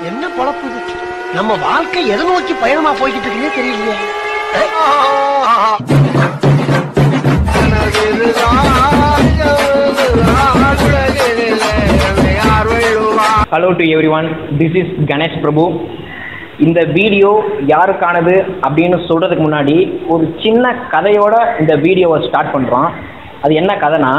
என்ன பொழப்பு இது நம்ம வாழ்க்கை எதை நோக்கி பயணமா போய்கிட்டு இருக்குன்னே தெரியலையே hello to everyone this is Ganesh Prabhu இந்த வீடியோ யாருக்கானது அப்படின்னு சொல்கிறதுக்கு முன்னாடி ஒரு சின்ன கதையோட இந்த வீடியோவை ஸ்டார்ட் பண்ணுறோம் அது என்ன கதைனா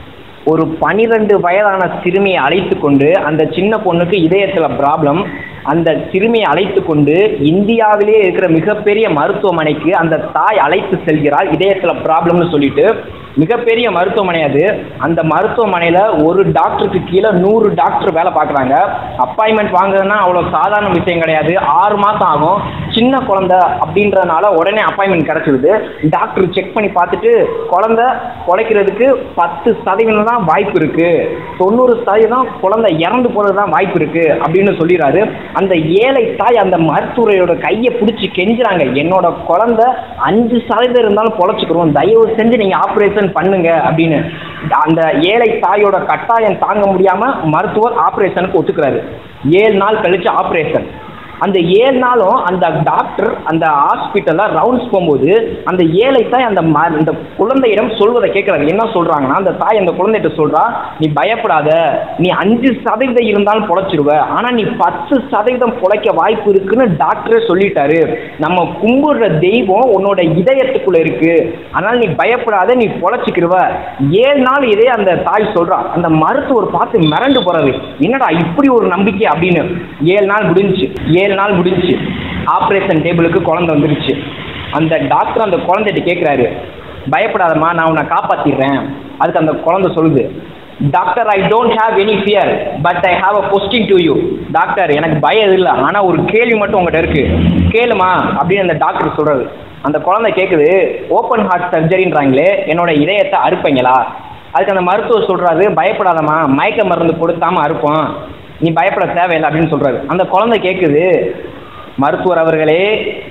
ஒரு பனிரெண்டு வயதான சிறுமியை அழைத்து கொண்டு அந்த சின்ன பொண்ணுக்கு இதயத்தில் ப்ராப்ளம் அந்த சிறுமியை அழைத்து கொண்டு இந்தியாவிலே இருக்கிற மிகப்பெரிய மருத்துவமனைக்கு அந்த தாய் அழைத்து செல்கிறாள் இதயத்தில் ப்ராப்ளம்னு சொல்லிட்டு மிகப்பெரிய மருத்துவமனை அது அந்த மருத்துவமனையில் ஒரு டாக்டருக்கு கீழே நூறு டாக்டர் வேலை பார்க்குறாங்க அப்பாயின்மெண்ட் வாங்குறதுன்னா அவ்வளோ சாதாரண விஷயம் கிடையாது ஆறு மாதம் ஆகும் சின்ன குழந்தை அப்படின்றதுனால உடனே அப்பாயின்மெண்ட் கிடச்சிருது டாக்டர் செக் பண்ணி பார்த்துட்டு குழந்தை குலைக்கிறதுக்கு பத்து சதவீதம் தான் வாய்ப்பு இருக்குது தொண்ணூறு சதவீதம் குழந்தை இறந்து போகிறது தான் வாய்ப்பு இருக்குது அப்படின்னு சொல்லிடுறாரு அந்த ஏழை தாய் அந்த மருத்துவரையோட கையை பிடிச்சி கெஞ்சுறாங்க என்னோட குழந்தை அஞ்சு சதவீதம் இருந்தாலும் பொழைச்சிக்கிறோம் தயவு செஞ்சு நீங்கள் ஆப்ரேஷன் பண்ணுங்க அப்படின்னு அந்த ஏழை தாயோட கட்டாயம் தாங்க முடியாமல் மருத்துவர் ஆப்ரேஷனுக்கு ஒத்துக்கிறாரு ஏழு நாள் கழிச்சு ஆப்ரேஷன் அந்த ஏழு நாளும் அந்த டாக்டர் அந்த ஹாஸ்பிட்டலில் ரவுண்ட்ஸ் போகும்போது அந்த ஏழை தாய் அந்த ம இந்த குழந்தையிடம் சொல்வதை கேட்குறாங்க என்ன சொல்கிறாங்கன்னா அந்த தாய் அந்த குழந்தைகிட்ட சொல்கிறா நீ பயப்படாத நீ அஞ்சு சதவீதம் இருந்தாலும் பொழைச்சிருவ ஆனால் நீ பத்து சதவீதம் பொழைக்க வாய்ப்பு இருக்குன்னு டாக்டரே சொல்லிட்டாரு நம்ம கும்பிடுற தெய்வம் உன்னோட இதயத்துக்குள்ளே இருக்கு அதனால் நீ பயப்படாத நீ பொழைச்சிக்கிருவ ஏழு நாள் இதே அந்த தாய் சொல்கிறா அந்த மருத்துவர் பார்த்து மிரண்டு போகிறாரு என்னடா இப்படி ஒரு நம்பிக்கை அப்படின்னு ஏழு நாள் முடிஞ்சுச்சு ஏழு நாள் முடிஞ்சுச்சு ஆப்ரேஷன் டேபிளுக்கு குழந்தை வந்துருச்சு அந்த டாக்டர் அந்த குழந்தைகிட்ட கேட்குறாரு பயப்படாதம்மா நான் உன்னை காப்பாற்றிடுறேன் அதுக்கு அந்த குழந்தை சொல்லுது doctor I don't have any fear but I have a question to you doctor எனக்கு பயம் இல்லை ஆனால் ஒரு கேள்வி மட்டும் உங்கள்கிட்ட இருக்கு கேளுமா அப்படின்னு அந்த டாக்டர் சொல்கிறது அந்த குழந்தை கேட்குது ஓப்பன் ஹார்ட் சர்ஜரின்றாங்களே என்னோட இதயத்தை அறுப்பீங்களா அதுக்கு அந்த மருத்துவர் சொல்கிறாரு பயப்படாதம்மா மயக்க மருந்து கொடுத்தாம அறுப்போம் நீ பயப்பட தேவையில்லை அப்படின்னு சொல்கிறாரு அந்த குழந்தை கேட்குது மருத்துவர் அவர்களே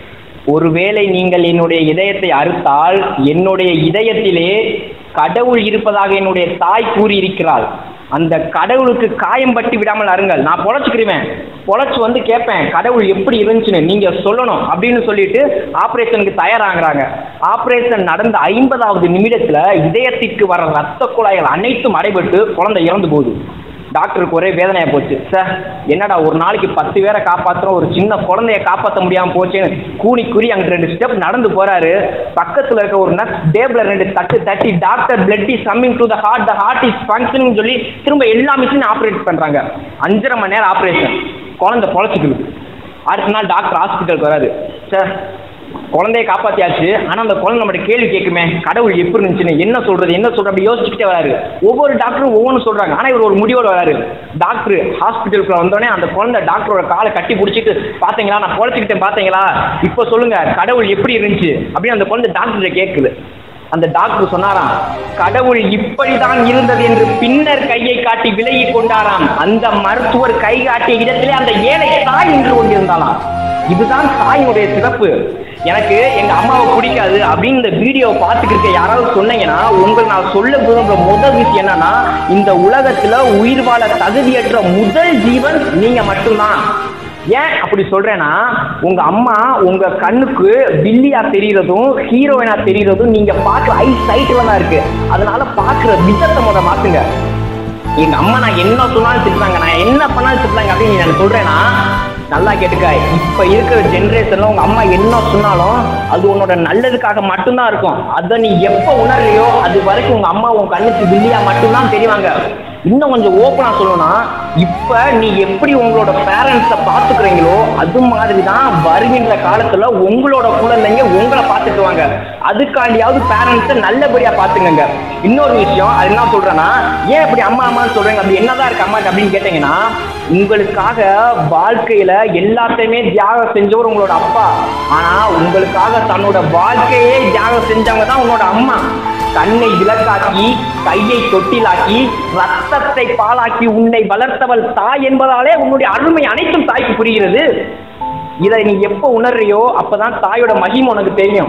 ஒருவேளை நீங்கள் என்னுடைய இதயத்தை அறுத்தால் என்னுடைய இதயத்திலே கடவுள் இருப்பதாக என்னுடைய தாய் கூறியிருக்கிறாள் அந்த கடவுளுக்கு காயம் பட்டு விடாமல் அருங்கள் நான் பொழைச்சிக்கிறேன் பொழைச்சி வந்து கேட்பேன் கடவுள் எப்படி இருந்துச்சுன்னு நீங்கள் சொல்லணும் அப்படின்னு சொல்லிட்டு ஆப்ரேஷனுக்கு தயாராகிறாங்க ஆப்ரேஷன் நடந்த ஐம்பதாவது நிமிடத்தில் இதயத்திற்கு வர ரத்த குழாய்கள் அனைத்தும் அடைபட்டு குழந்தை இறந்து போகுது டாக்டருக்கு ஒரே வேதனையாக போச்சு சார் என்னடா ஒரு நாளைக்கு பத்து பேரை காப்பாற்றுறோம் ஒரு சின்ன குழந்தைய காப்பாற்ற முடியாமல் போச்சுன்னு கூனி குறி அங்கே ரெண்டு ஸ்டெப் நடந்து போகிறாரு பக்கத்தில் இருக்க ஒரு நர்ஸ் டேபிளில் ரெண்டு தட்டு தட்டி doctor blood is coming to the heart the heart is functioning சொல்லி திரும்ப எல்லா மிஷினும் ஆப்ரேட் பண்ணுறாங்க அஞ்சரை மணி நேரம் ஆப்ரேஷன் குழந்தை பொழைச்சிக்குது அடுத்த நாள் டாக்டர் ஹாஸ்பிட்டலுக்கு வராது சார் குழந்தைய காப்பாத்தியாச்சு ஆனால் அந்த குழந்தை நம்மகிட்ட கேள்வி கேட்குமே கடவுள் எப்படி இருந்துச்சுன்னு என்ன சொல்றது என்ன சொல்றது அப்படி யோசிச்சுக்கிட்டே வராரு ஒவ்வொரு டாக்டரும் ஒவ்வொன்று சொல்றாங்க ஆனால் இவர் ஒரு முடிவோட வராரு டாக்டர் ஹாஸ்பிட்டலுக்குள்ள வந்தோடனே அந்த குழந்தை டாக்டரோட காலை கட்டி பிடிச்சிட்டு பார்த்தீங்களா நான் பொழைச்சிக்கிட்டேன் பார்த்தீங்களா இப்போ சொல்லுங்க கடவுள் எப்படி இருந்துச்சு அப்படின்னு அந்த குழந்தை டாக்டர் கேட்குது அந்த டாக்டர் சொன்னாராம் கடவுள் இப்படிதான் இருந்தது என்று பின்னர் கையை காட்டி விலகி கொண்டாராம் அந்த மருத்துவர் கை காட்டிய இடத்திலே அந்த ஏழை தாய் நின்று கொண்டிருந்தாளாம் இதுதான் தாயினுடைய சிறப்பு எனக்கு எங்க அம்மாவை பிடிக்காது அப்படின்னு இந்த வீடியோவை பார்த்துக்கிட்டு யாராவது சொன்னீங்கன்னா உங்கள் நான் சொல்ல விரும்புகிற முதல் விஷயம் என்னன்னா இந்த உலகத்துல உயிர் வாழ தகுதியற்ற முதல் ஜீவன் நீங்க மட்டும்தான் ஏன் அப்படி சொல்றேன்னா உங்க அம்மா உங்க கண்ணுக்கு வில்லியா தெரியறதும் ஹீரோயினா தெரியறதும் நீங்க பார்க்க ஐ சைட்ல தான் இருக்கு அதனால பார்க்குற விதத்தை முத மாத்துங்க எங்க அம்மா நான் என்ன சொன்னாலும் திட்டுறாங்க நான் என்ன பண்ணாலும் திட்டுறாங்க அப்படின்னு நான் சொல்றேன்னா நல்லா கேட்டுக்க இப்ப இருக்கிற ஜென்ரேஷன்ல உங்க அம்மா என்ன சொன்னாலும் அது உன்னோட நல்லதுக்காக மட்டும்தான் இருக்கும் அதை நீ எப்ப உணர்றியோ அது வரைக்கும் உங்க அம்மா உன் கண்ணுக்கு வில்லியா மட்டும்தான் தெரிவாங்க இன்னும் கொஞ்சம் ஓப்பனா சொல்லணும்னா இப்ப நீ எப்படி உங்களோட பேரண்ட்ஸை பார்த்துக்கிறீங்களோ அது மாதிரி தான் வருகின்ற காலத்துல உங்களோட குழந்தைங்க உங்களை பார்த்துக்குவாங்க அதுக்காண்டியாவது பேரண்ட்ஸை நல்லபடியா பார்த்துக்கங்க இன்னொரு விஷயம் அது என்ன சொல்றேன்னா ஏன் இப்படி அம்மா அம்மான்னு சொல்றீங்க அப்படி என்னதான் இருக்கு அம்மாக்கு அப்படின்னு கேட்டீங்கன்னா உங்களுக்காக வாழ்க்கையில எல்லாத்தையுமே தியாகம் செஞ்சவர் உங்களோட அப்பா ஆனா உங்களுக்காக தன்னோட வாழ்க்கையே தியாகம் செஞ்சவங்க தான் உன்னோட அம்மா கண்ணை விளக்காக்கி கையை தொட்டிலாக்கி ரத்தத்தை பாலாக்கி உன்னை வளர்த்தவள் தாய் என்பதாலே உன்னுடைய அருமை அனைத்தும் தாய்க்கு புரிகிறது இதை நீ எப்போ உணர்றியோ அப்பதான் தாயோட மகிமை உனக்கு தெரியும்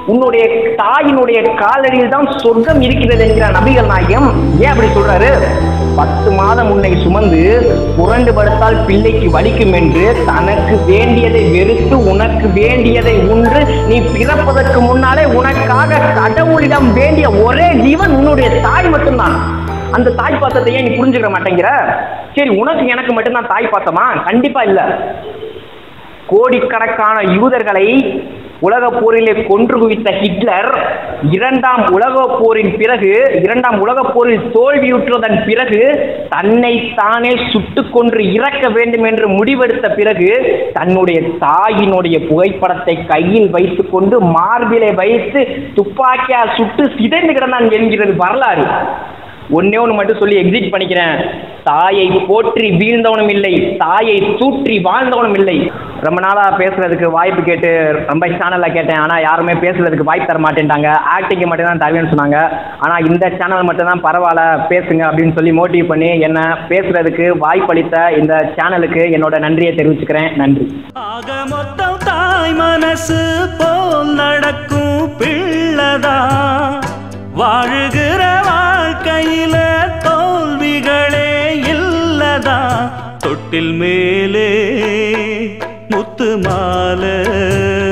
உன்னுடைய தாயினுடைய காலடியில் தான் சொர்க்கம் இருக்கிறது என்கிறார் நபிகள் நாயகம் ஏன் அப்படி சொல்றாரு பத்து மாதம் உன்னை சுமந்து புரண்டு படுத்தால் பிள்ளைக்கு வலிக்கும் என்று தனக்கு வேண்டியதை வெறுத்து உனக்கு வேண்டியதை உண்டு நீ பிறப்பதற்கு முன்னாலே உனக்காக கடவுளிடம் வேண்டிய ஒரே ஜீவன் உன்னுடைய தாய் மட்டும்தான் அந்த தாய் பாசத்தை ஏன் நீ புரிஞ்சுக்கிற மாட்டேங்கிற சரி உனக்கு எனக்கு மட்டும்தான் தாய் பாசமா கண்டிப்பா இல்ல கோடிக்கணக்கான யூதர்களை உலகப் போரிலே கொன்று குவித்த ஹிட்லர் இரண்டாம் உலகப் போரின் பிறகு இரண்டாம் உலகப் போரில் தோல்வியுற்றதன் பிறகு தன்னை தானே சுட்டுக் கொன்று இறக்க வேண்டும் என்று முடிவெடுத்த பிறகு தன்னுடைய தாயினுடைய புகைப்படத்தை கையில் வைத்துக்கொண்டு மார்பிலை வைத்து துப்பாக்கியால் சுட்டு சிதைந்து கிடந்தான் என்கிறது வரலாறு ஒன்னே ஒன்று மட்டும் சொல்லி எக்ஸிட் பண்ணிக்கிறேன் தாயை போற்றி வீழ்ந்தவனும் இல்லை தாயை தூற்றி வாழ்ந்தவனும் இல்லை ரொம்ப நாளா பேசுறதுக்கு வாய்ப்பு கேட்டு ரொம்ப சேனல்ல கேட்டேன் ஆனா யாருமே பேசுறதுக்கு வாய்ப்பு தர மாட்டேன்ட்டாங்க ஆக்டிங்க்கு மட்டும் தான் தருவேன்னு சொன்னாங்க ஆனா இந்த சேனல் மட்டும் தான் பரவாயில்ல பேசுங்க அப்படின்னு சொல்லி மோட்டிவ் பண்ணி என்ன பேசுறதுக்கு வாய்ப்பளித்த இந்த சேனலுக்கு என்னோட நன்றியை தெரிவிச்சுக்கிறேன் நன்றி ஆக மொத்தம் தாய் மனசு போல் நடக்கும் பிள்ளதா வாழுகிற வாழ்க்கையில தோல்விகளே இல்லதா தொட்டில் மேலே முத்து மாலை